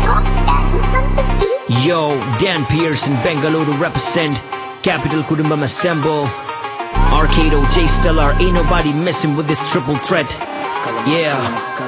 Yo, Dan Pearson, Bengaluru represent. Capital Kudumbam assemble. Arcado, J Stellar, ain't nobody messing with this triple threat. Yeah.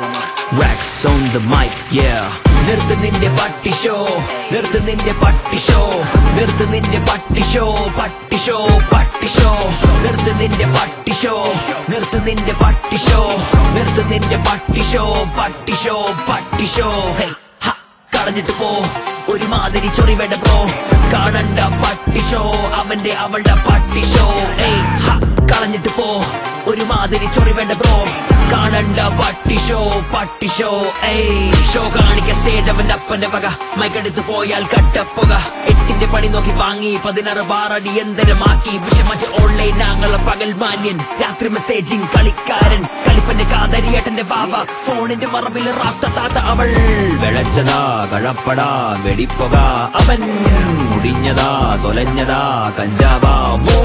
Rax on the mic, yeah. നിർത്ത് നിന്റെ പട്ടി show നിർത്ത് നിന്റെ പട്ടി show നിർത്ത് നിന്റെ പട്ടി ഷോ പട്ടി ഷോ പട്ടി ഷോ നിർത്ത് നിന്റെ പട്ടി ഷോ നിർത്ത് നിന്റെ പട്ടി ഷോ നിർത്ത് നിന്റെ പട്ടി ഷോ പട്ടി ഷോ പട്ടി ഷോ ഹേ ഹ കളഞ്ഞിട്ട് പോ ഒരുമാതിരി ചൊറിവേണ്ട ബ്രോ കാണണ്ട പട്ടി ഷോ അവന്റെ അവളുടെ പട്ടി ഷോ ഏയ് ഹ കളഞ്ഞിട്ട് പോ ഒരുമാതിരി ചൊറിവേണ്ട ബ്രോ കാണണ്ട പട്ടി ഷോ പട്ടി ഷോ ഏയ് ഷോ കാണിക്ക സ്റ്റേജ് അവന്റെ അപ്പന്റെ വക മൈക്കെടുത്ത് പോയാൽ കട്ടപ്പുക എട്ടിന്റെ പണി നോക്കി വാങ്ങി പതിനാറ് ബാറടി എന്തരമാക്കി വിഷമച്ച് ഓൺലൈൻ ഞങ്ങളെ പകൽ മാന്യൻ രാത്രി മെസ്സേജിങ് കളിക്കാരൻ കളിപ്പന്റെ കാതരിയേട്ടന്റെ ബാബ ഫോണിന്റെ മറവിൽ റാത്ത താത്ത അവൾ വെളച്ചതാ കഴപ്പടാ വെടിപ്പുക അവൻ മുടിഞ്ഞതാ തൊലഞ്ഞതാ കഞ്ചാവാ വോ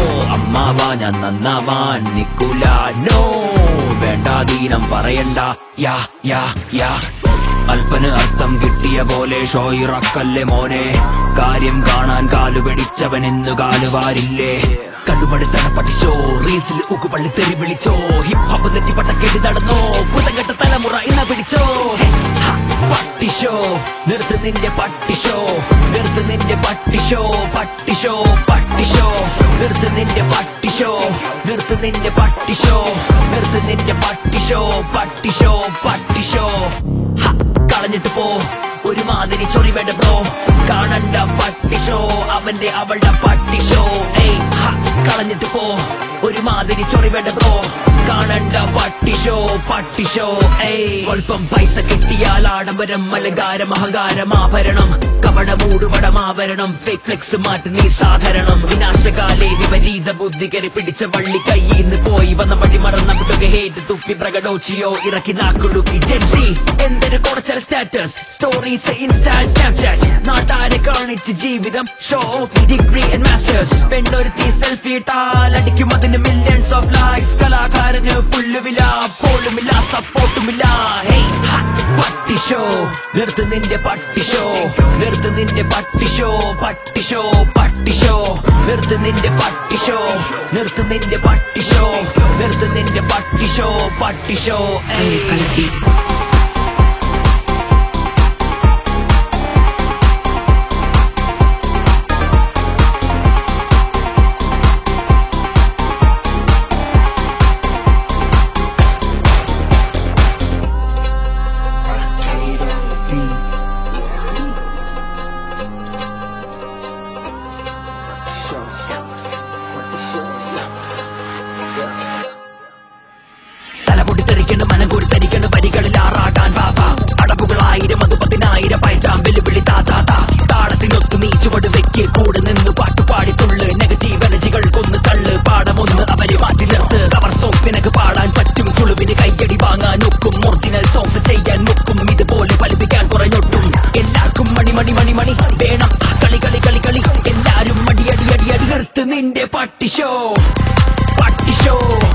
അമ്മാവാ ഞാൻ നന്നാവാൻ നിക്കൂല നോ വേണ്ടാതീനം പറയണ്ട യാ യാ യാ അല്പന് അർത്ഥം കിട്ടിയ പോലെ ഷോയിറക്കല്ലേ മോനെ കാര്യം കാണാൻ കാലു പിടിച്ചവൻ ഇന്ന് കാലുവാരില്ലേ കടുപടുത്തണ പട്ടിഷോ റീൽസിൽ ഉക്കുപള്ളി തെറി വിളിച്ചോ ഹിപ് ഹോപ്പ് തെറ്റിപ്പട്ട കെട്ടി നടന്നോ പുതകെട്ട തലമുറ ഇന്ന പിടിച്ചോ ഹ, പട്ടിഷോ നിർത്ത് നിന്റെ പട്ടിഷോ നിർത്ത് നിന്റെ പട്ടിഷോ പട്ടിഷോ പട്ടിഷോ നിർത്ത് നിന്റെ പട്ടിഷോ നിർത്ത് നിന്റെ പട്ടിഷോ നിർത്ത് നിന്റെ പട്ടിഷോ പട്ടിഷോ പട്ടിഷോ ഹ, കളഞ്ഞിട്ട് പോ ഒരുമാതിരി ചൊറി വേണ്ട ബ്രോ കാണണ്ട പട്ടിഷോ അവന്റെ അവളുടെ പട്ടിഷോ ഏയ് ഹ, കളഞ്ഞിട്ട് പോ ഒരുമാതിരി ചൊറി വേണ്ട ബ്രോ കാണണ്ട പട്ടിഷോ പട്ടിഷോ ഏയ് സ്വല്പം പൈസ കിട്ടിയാൽ ആഡംബരം അലങ്കാരം അഹങ്കാരം ആഭരണം കപട മൂടുപടമാവരണം ഫേക്ക് ഫ്ലെക്സ് മാറ്റി നീ സാധാരണം വിനാശകാലേ വിപരീത ബുദ്ധികരെ പിടിച്ച വള്ളി കയ്യിന്ന് പോയി വന്ന വഴി മറന്ന വിടുക ഹേറ്റ് തുപ്പി പ്രകടോച്ചിയോ ഇറക്കി നാക്കുടുക്കി ജെൻസി എന്തൊരു കുറച്ചാൽ സ്റ്റാറ്റസ് സ്റ്റോറീസ് ഇൻസ്റ്റാ സ്നാപ്ചാറ്റ് നാട്ടാരെ കാണിച്ച് ജീവിതം show off degree and masters പെണ്ണൊരുത്തി സെൽഫി ഇട്ടാൽ അടിക്കും അതിന് മില്യൺസ് ഓഫ് ലൈക്സ് കലാകാരന് പുല്ലുമില്ല പോളുമില്ല സപ്പോർട്ടുമില്ല ഹേയ് ഹ, പട്ടി ഷോ നിർത്ത് നിന്റെ പട്ടി ഷോ നിർത്ത് നിന്റെ പട്ടി ഷോ പട്ടി ഷോ പട്ടി ഷോ നിർത്ത് നിന്റെ പട്ടി ഷോ നിർത്ത് നിന്റെ പട്ടി ഷോ നിർത്ത് നിന്റെ പട്ടി ഷോ പട്ടി ഷോ ഏയ് തലപൊട്ടി തെറിക്കണ് മനം കൂടി തരിക്കണ് വരികളിൽ ആറാടാൻ വാവ അടവുകളായിരം അത് പതിനായിരം പയറ്റാം വെല്ലുവിളി താതാ താളത്തിനൊത്തു നീ ചുവട് വെക്ക് കൂടെ നിന്ന് പാട്ടുപാടി തുള്ള് നെഗറ്റീവ് എനർജികൾ കൊന്ന് തള്ള് പാടമൊന്ന് അവരെ മാറ്റി നിർത്ത് കവർ സോങ്സ് നിനക്ക് പാടാൻ പറ്റും തുളുവിന് കയ്യടി വാങ്ങാൻ ഒക്കും ഒറിജിനൽ സോങ്സ് ചെയ്യാൻ നോക്കും ഇതുപോലെ ഫലിപ്പിക്കാൻ കുറഞ്ഞൊട്ടും എല്ലാവർക്കും മണി മണി മണി മണി വേണം കളി കളി കളി കളി എല്ലാരും മടി അടി അടി അടി നിർത്ത് നിന്റെ പട്ടി ഷോ പട്ടി ഷോ